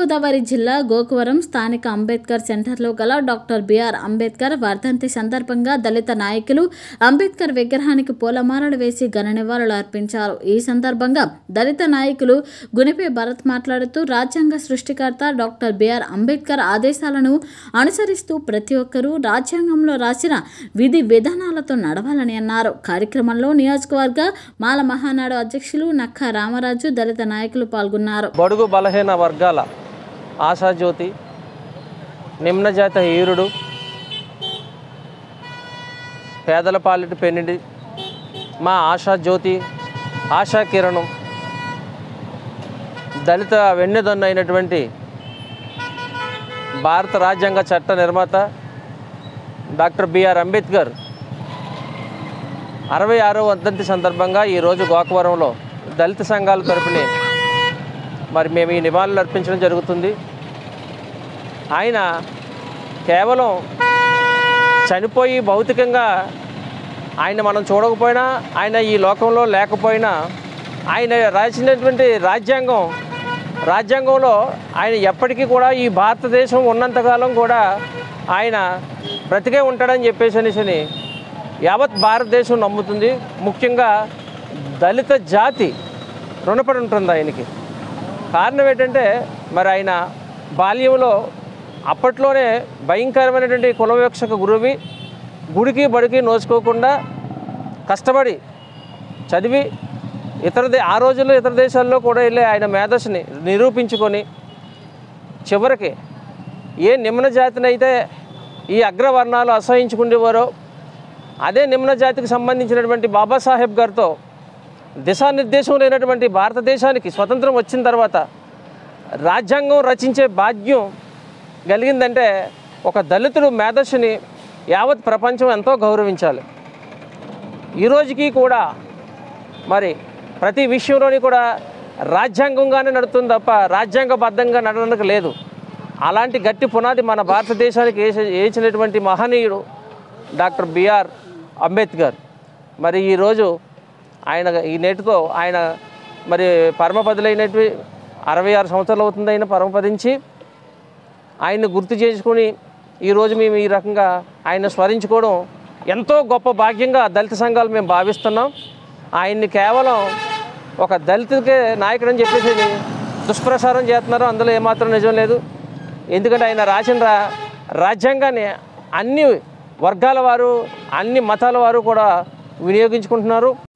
తూర్పుగోదావరి జిల్లా గోకవరం స్థానిక అంబేద్కర్ సెంటర్లో గల డాక్టర్ బిఆర్ అంబేద్కర్ వర్ధంతి సందర్భంగా దళిత నాయకులు అంబేద్కర్ విగ్రహానికి పూలమాలలు వేసి ఘన నివాళులు అర్పించారు ఈ సందర్భంగా దళిత నాయకులు గునిపే భరత్ మాట్లాడుతూ రాజ్యాంగ సృష్టికర్త డాక్టర్ బిఆర్ అంబేద్కర్ ఆదేశాలను అనుసరిస్తూ ప్రతి ఒక్కరూ రాజ్యాంగంలో రాసిన విధి విధానాలతో నడవాలని అన్నారు కార్యక్రమంలో నియోజకవర్గ మాల మహానాడు అధ్యక్షులు నక్క రామరాజు దళిత నాయకులు పాల్గొన్నారు బడుగు బలహీన వర్గాల ఆశాజ్యోతి నిమ్నజాత హీరుడు పేదల పాలిటి పెన్నిడి మా ఆశాజ్యోతి ఆశా కిరణం దళిత వెన్నెదొన్న అయినటువంటి భారత రాజ్యాంగ చట్ట నిర్మాత డాక్టర్ బిఆర్ అంబేద్కర్ అరవై ఆరో వర్ధంతి సందర్భంగా ఈరోజు గోకవరంలో దళిత సంఘాల తరపున మరి మేము ఈ నివాళులు అర్పించడం జరుగుతుంది ఆయన కేవలం చనిపోయి భౌతికంగా ఆయన మనం చూడకపోయినా ఆయన ఈ లోకంలో లేకపోయినా ఆయన రాసినటువంటి రాజ్యాంగం రాజ్యాంగంలో ఆయన ఎప్పటికీ కూడా ఈ భారతదేశం ఉన్నంతకాలం కూడా ఆయన బ్రతికే ఉంటాడని చెప్పేసి అనేసి యావత్ భారతదేశం నమ్ముతుంది ముఖ్యంగా దళిత జాతి రుణపడి ఉంటుంది ఆయనకి కారణం ఏంటంటే మరి ఆయన బాల్యంలో అప్పట్లోనే భయంకరమైనటువంటి కులవివక్షక గురువి గుడికి బడికి నోచుకోకుండా కష్టపడి చదివి ఇతర దే ఆ రోజుల్లో ఇతర దేశాల్లో కూడా వెళ్ళి ఆయన మేధస్సుని నిరూపించుకొని చివరికి ఏ నిమ్న జాతిని అయితే ఈ అగ్రవర్ణాలు అసహించుకునేవారో అదే నిమ్న జాతికి సంబంధించినటువంటి బాబాసాహెబ్ గారితో దిశానిర్దేశం లేనటువంటి భారతదేశానికి స్వతంత్రం వచ్చిన తర్వాత రాజ్యాంగం రచించే భాగ్యం కలిగిందంటే ఒక దళితుడు మేధస్సుని యావత్ ప్రపంచం ఎంతో గౌరవించాలి ఈ రోజుకి కూడా మరి ప్రతి విషయంలోని కూడా రాజ్యాంగంగానే నడుతుంది తప్ప రాజ్యాంగబద్ధంగా నడవడానికి లేదు అలాంటి గట్టి పునాది మన భారతదేశానికి వేసి వేసినటువంటి మహనీయుడు డాక్టర్ బిఆర్ అంబేద్కర్ మరి ఈరోజు ఆయన ఈ నేటితో ఆయన మరి పరమపదులైనటువంటి అరవై ఆరు సంవత్సరాలు అవుతుంది ఆయన పరమపదించి ఆయన్ని గుర్తు చేసుకుని ఈరోజు మేము ఈ రకంగా ఆయన స్మరించుకోవడం ఎంతో గొప్ప భాగ్యంగా దళిత సంఘాలు మేము భావిస్తున్నాం ఆయన్ని కేవలం ఒక దళితుడికే నాయకుడు అని చెప్పేసి దుష్ప్రచారం చేస్తున్నారు అందులో ఏమాత్రం నిజం లేదు ఎందుకంటే ఆయన రాసిన రా రాజ్యాంగాన్ని అన్ని వర్గాల వారు అన్ని మతాల వారు కూడా వినియోగించుకుంటున్నారు